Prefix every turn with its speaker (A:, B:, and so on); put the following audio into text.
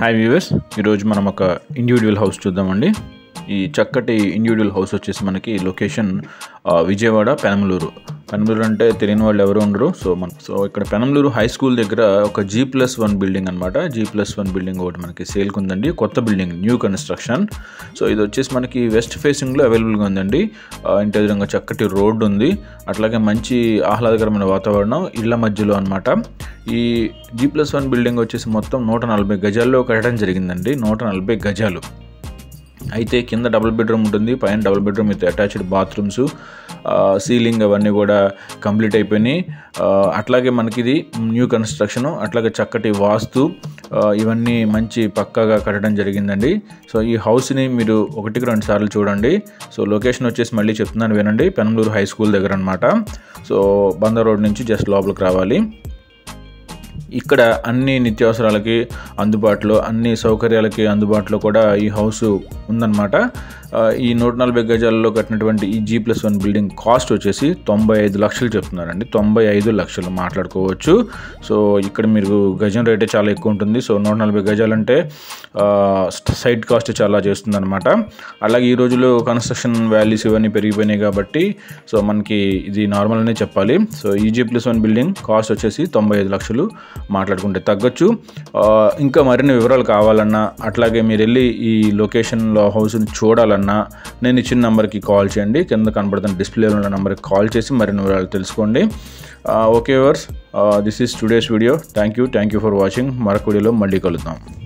A: hi viewers ఈరోజు మనం ఒక ఇండివిజువల్ హౌస్ చూద్దామండి ఈ చక్కటి ఇండివిజువల్ హౌస్ వచ్చేసి మనకి లొకేషన్ ఆ, విజయవాడ పెనమలూరు పెనమలూరు అంటే తెలియని వాళ్ళు ఎవరు ఉండరు సో మన సో ఇక్కడ పెనమలూరు హై స్కూల్ దగ్గర ఒక జీ ప్లస్ వన్ బిల్డింగ్ అనమాట జీ ప్లస్ వన్ బిల్డింగ్ ఒకటి మనకి సేల్కి ఉందండి కొత్త బిల్డింగ్ న్యూ కన్స్ట్రక్షన్ సో ఇది వచ్చేసి మనకి వెస్ట్ ఫేసింగ్లో అవైలబుల్గా ఉందండి ఆ, ఇంటి ఎదురుగా చక్కటి రోడ్డు ఉంది అట్లాగే మంచి ఆహ్లాదకరమైన వాతావరణం ఇళ్ల మధ్యలో అనమాట ఈ జీ ప్లస్ వన్ బిల్డింగ్ వచ్చేసి మొత్తం నూట నలభై గజాల్లో కట్టడం జరిగిందండి నూట నలభై గజాలు అయితే కింద డబుల్ బెడ్రూమ్ ఉంటుంది పైన double bedroom with attached bathrooms ceiling అవన్నీ కూడా కంప్లీట్ అయిపోయినాయి ఆ, అట్లాగే మనకి ఇది న్యూ కన్స్ట్రక్షన్ అట్లాగే చక్కటి వాస్తు ఆ, ఇవన్నీ మంచి పక్కాగా కట్టడం జరిగిందండి సో ఈ హౌస్ని మీరు ఒకటికి రెండు సార్లు చూడండి సో లొకేషన్ వచ్చేసి మళ్ళీ చెప్తున్నాను వినండి పెనంలూరు హై స్కూల్ దగ్గర అనమాట సో బందర్ రోడ్ నుంచి జస్ట్ లోపలికి రావాలి ఇక్కడ అన్ని నిత్యావసరాలకి అందుబాటులో అన్ని సౌకర్యాలకి అందుబాటులో కూడా ఈ హౌస్ ఉందన్నమాట ఆ, ఈ నూట నలభై గజాలలో కట్టినటువంటి ఈ G plus one building cost వచ్చేసి తొంభై ఐదు లక్షలు చెప్తున్నారండి తొంభై ఐదు లక్షలు మాట్లాడుకోవచ్చు సో ఇక్కడ మీరు గజం రేటే చాలా ఎక్కువ ఉంటుంది సో నూట నలభై గజాలంటే ఆ, సైట్ కాస్ట్ చాలా చేస్తుంది అనమాట అలాగే ఈ రోజుల్లో కన్స్ట్రక్షన్ వాల్యూస్ ఇవన్నీ పెరిగిపోయినాయి కాబట్టి సో మనకి ఇది నార్మల్ అనే చెప్పాలి సో ఈ G plus one building cost వచ్చేసి తొంభై ఐదు లక్షలు మాట్లాడుకుంటే తగ్గొచ్చు ఆ, ఇంకా మరిన్ని వివరాలు కావాలన్నా అట్లాగే మీరు వెళ్ళి ఈ లొకేషన్లో హౌస్ని చూడాలన్నా నేను ఇచ్చిన నెంబర్కి కాల్ చేయండి కింద కనబడుతున్న డిస్ప్లేలో ఉన్న నెంబర్కి కాల్ చేసి మరిన్ని వివరాలు తెలుసుకోండి ఓకే వర్స్ this is today's video thank you thank you for watching మరొక వీడియోలో మళ్ళీ కలుద్దాం